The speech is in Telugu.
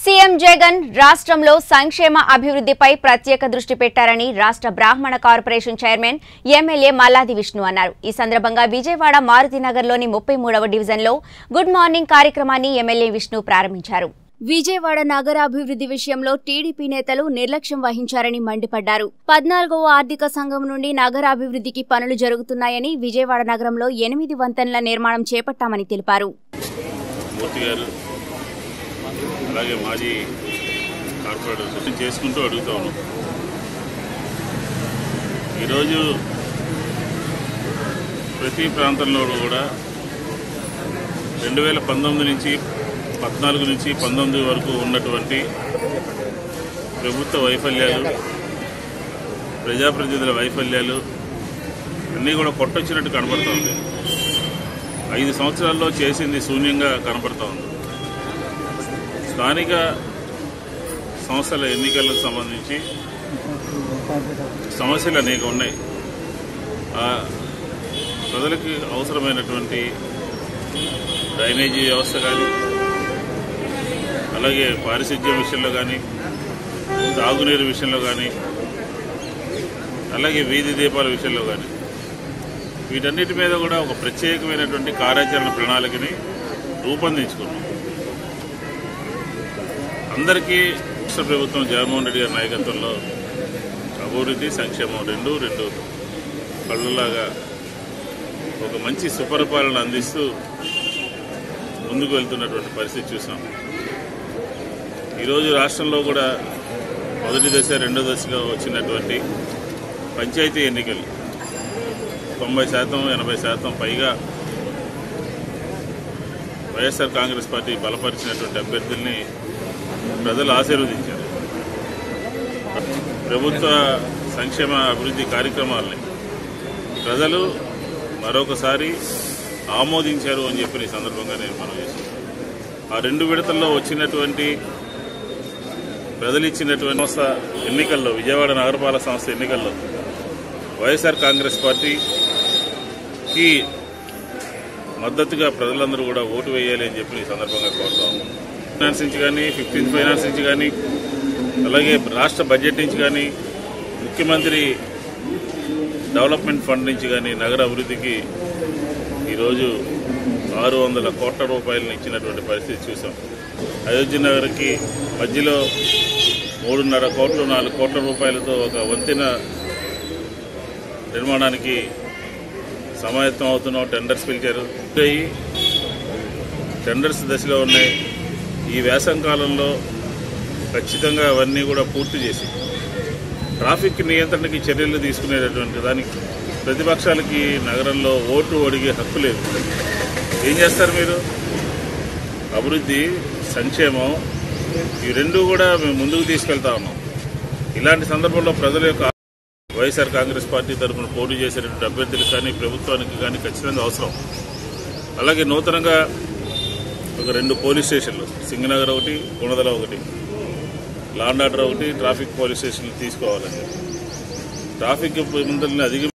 సీఎం జగన్ రాష్ట్రంలో సంక్షేమ అభివృద్ధిపై ప్రత్యేక దృష్టి పెట్టారని రాష్ట్ర బ్రాహ్మణ corporation chairman MLA Malladi Vishnu అన్నారు ఈ సందర్భంగా విజయవాడ మారుతినగర్లోని ముప్పై మూడవ డివిజన్లో గుడ్ మార్నింగ్ కార్యక్రమాన్ని ఎమ్మెల్యే విష్ణు ప్రారంభించారు విజయవాడ నగరాభివృద్ధి విషయంలో టీడీపీ నేతలు నిర్లక్ష్యం వహించారని మండిపడ్డారు పద్నాలుగవ ఆర్థిక సంఘం నుండి నగరాభివృద్ధికి పనులు జరుగుతున్నాయని విజయవాడ నగరంలో ఎనిమిది వంతెనల నిర్మాణం చేపట్టామని తెలిపారు మూర్తి గారు అలాగే మాజీ కార్పొరేటర్ క్వశ్చన్ చేసుకుంటూ అడుగుతా ఉన్నాం ఈరోజు ప్రతి ప్రాంతంలో కూడా రెండు వేల పంతొమ్మిది నుంచి పద్నాలుగు నుంచి పంతొమ్మిది వరకు ఉన్నటువంటి ప్రభుత్వ వైఫల్యాలు ప్రజాప్రతినిధుల వైఫల్యాలు అన్నీ కూడా కొట్టొచ్చినట్టు కనబడుతూ ఉంది ఐదు సంవత్సరాల్లో చేసింది శూన్యంగా కనపడతా ఉంది స్థానిక సంస్థల ఎన్నికలకు సంబంధించి సమస్యలు అనేక ఉన్నాయి ఆ ప్రజలకు అవసరమైనటువంటి డ్రైనేజీ వ్యవస్థ కానీ అలాగే పారిశుద్ధ్యం విషయంలో కానీ తాగునీరు విషయంలో కానీ అలాగే వీధి దీపాల విషయంలో కానీ వీటన్నిటి మీద కూడా ఒక ప్రత్యేకమైనటువంటి కార్యాచరణ ప్రణాళికని రూపొందించుకున్నాం అందరికీ రాష్ట్ర ప్రభుత్వం జగన్మోహన్ రెడ్డి గారి నాయకత్వంలో అభివృద్ధి సంక్షేమం రెండు రెండు కళ్ళులాగా ఒక మంచి సుపరిపాలన అందిస్తూ ముందుకు వెళ్తున్నటువంటి పరిస్థితి చూసాం ఈరోజు రాష్ట్రంలో కూడా మొదటి దశ రెండో దశగా వచ్చినటువంటి పంచాయతీ ఎన్నికలు తొంభై శాతం ఎనభై శాతం పైగా వైఎస్ఆర్ కాంగ్రెస్ పార్టీ బలపరిచినటువంటి అభ్యర్థుల్ని ప్రజలు ఆశీర్వదించారు ప్రభుత్వ సంక్షేమ అభివృద్ధి కార్యక్రమాలని ప్రజలు మరొకసారి ఆమోదించారు అని చెప్పి ఈ సందర్భంగా నేను మనం చేశాను ఆ రెండు విడతల్లో వచ్చినటువంటి ప్రజలు ఇచ్చినటువంటి సంస్థ ఎన్నికల్లో విజయవాడ నగరపాలక సంస్థ ఎన్నికల్లో వైఎస్ఆర్ కాంగ్రెస్ పార్టీకి మద్దతుగా ప్రజలందరూ కూడా ఓటు వేయాలి అని చెప్పి ఈ సందర్భంగా కోరుతా ఉన్నాం ఫైనాన్స్ నుంచి కానీ ఫిఫ్టీన్త్ ఫైనాన్స్ నుంచి కానీ అలాగే రాష్ట్ర బడ్జెట్ నుంచి కానీ ముఖ్యమంత్రి డెవలప్మెంట్ ఫండ్ నుంచి కానీ నగర అభివృద్ధికి ఈరోజు ఆరు వందల కోట్ల రూపాయలను ఇచ్చినటువంటి పరిస్థితి చూసాం అయోధ్య నగర్కి మధ్యలో మూడున్నర కోట్లు నాలుగు కోట్ల రూపాయలతో ఒక వంతెన నిర్మాణానికి సమాయత్తం అవుతున్నాం టెండర్స్ పిలిచారు ఈ టెండర్స్ దశలో ఉన్నాయి ఈ వేసం కాలంలో ఖచ్చితంగా అవన్నీ కూడా పూర్తి చేసి ట్రాఫిక్ నియంత్రణకి చర్యలు తీసుకునేటటువంటి దానికి ప్రతిపక్షాలకి నగరంలో ఓటు అడిగే హక్కు లేదు ఏం చేస్తారు మీరు అభివృద్ధి సంక్షేమం ఈ రెండు కూడా మేము ముందుకు తీసుకెళ్తా ఉన్నాం ఇలాంటి సందర్భంలో ప్రజల యొక్క వైఎస్ఆర్ కాంగ్రెస్ పార్టీ తరఫున పోటీ చేసేటువంటి అభ్యర్థులకు కానీ ప్రభుత్వానికి కానీ ఖచ్చితంగా అవసరం అలాగే నూతనంగా ఒక రెండు పోలీస్ స్టేషన్లు సింగనగర్ ఒకటి గుణదల ఒకటి లాండ్ ఆర్డర్ ఒకటి ట్రాఫిక్ పోలీస్ స్టేషన్లు తీసుకోవాలని ట్రాఫిక్ నిబంధనలను అధిగ